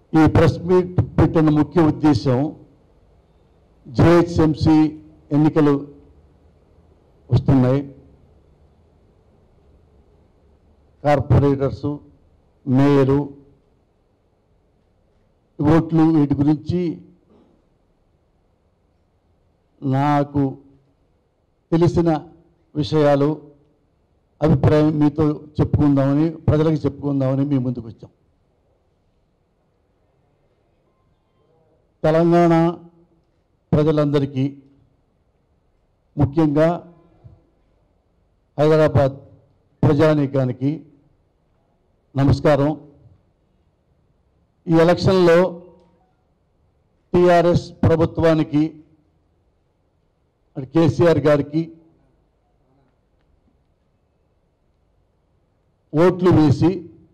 ఈ press meet పెట్టిన ముఖ్య ఉద్దేశం జిహెచ్ఎంసి ఎన్నికలు వస్తున్నాయి కార్పొరేటర్సు మేయరు ఓట్లు వీటి గురించి నాకు తెలిసిన విషయాలు అభిప్రాయం మీతో చెప్పుకుందామని ప్రజలకు చెప్పుకుందామని మీ ముందుకు వచ్చాం తెలంగాణ ప్రజలందరికీ ముఖ్యంగా హైదరాబాద్ ప్రజానీకానికి నమస్కారం ఈ ఎలక్షన్లో టిఆర్ఎస్ ప్రభుత్వానికి అటు కేసీఆర్ గారికి ఓట్లు వేసి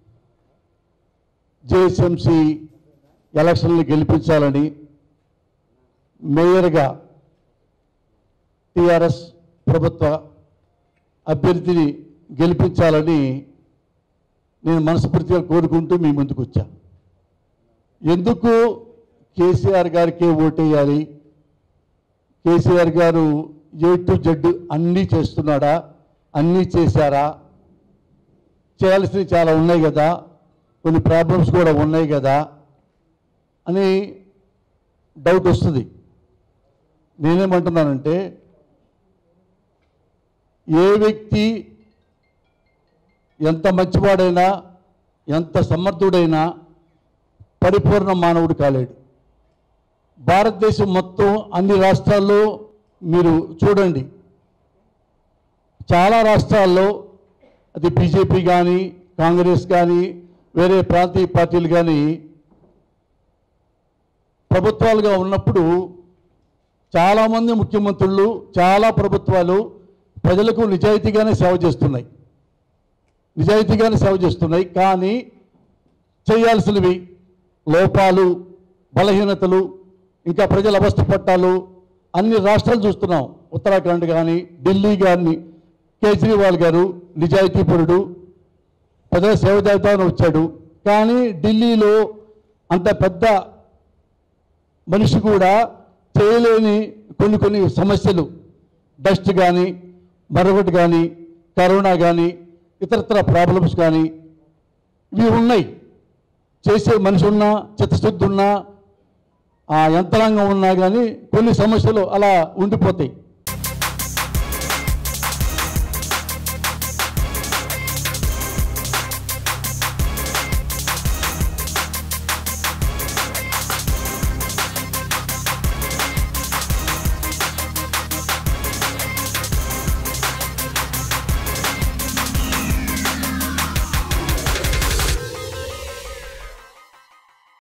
జేఎస్ఎంసీ ఎలక్షన్లు గెలిపించాలని మేయర్గా టిఆర్ఎస్ ప్రభుత్వ అభ్యర్థిని గెలిపించాలని నేను మనస్ఫూర్తిగా కోరుకుంటూ మీ ముందుకు వచ్చా ఎందుకు కేసీఆర్ గారికే ఓటేయాలి కేసీఆర్ గారు ఏ టు జెడ్ అన్నీ చేస్తున్నాడా అన్నీ చేశారా చేయాల్సినవి చాలా ఉన్నాయి కదా కొన్ని ప్రాబ్లమ్స్ కూడా ఉన్నాయి కదా అని డౌట్ వస్తుంది నేనేమంటున్నానంటే ఏ వ్యక్తి ఎంత మంచివాడైనా ఎంత సమర్థుడైనా పరిపూర్ణ మానవుడు కాలేడు భారతదేశం మొత్తం అన్ని రాష్ట్రాల్లో మీరు చూడండి చాలా రాష్ట్రాల్లో అది బీజేపీ కానీ కాంగ్రెస్ కానీ వేరే ప్రాంతీయ పార్టీలు కానీ ప్రభుత్వాలుగా ఉన్నప్పుడు చాలామంది ముఖ్యమంత్రులు చాలా ప్రభుత్వాలు ప్రజలకు నిజాయితీగానే సేవ చేస్తున్నాయి నిజాయితీగానే సేవ చేస్తున్నాయి కానీ చేయాల్సినవి లోపాలు బలహీనతలు ఇంకా ప్రజల అవస్థ పట్టాలు అన్ని రాష్ట్రాలు చూస్తున్నాం ఉత్తరాఖండ్ కానీ ఢిల్లీ కానీ కేజ్రీవాల్ గారు నిజాయితీపరుడు ప్రజల సేవ చేద్దామని వచ్చాడు కానీ ఢిల్లీలో అంత పెద్ద మనిషి కూడా చేయలేని కొన్ని కొన్ని సమస్యలు డస్ట్ కానీ మరొకటి కానీ కరోనా కానీ ఇతరత్ర ప్రాబ్లమ్స్ కానీ ఇవి ఉన్నాయి చేసే మనిషి ఉన్నా చిత్తశుద్ధి ఉన్నా ఆ యంత్రాంగం ఉన్నా కానీ కొన్ని సమస్యలు అలా ఉండిపోతాయి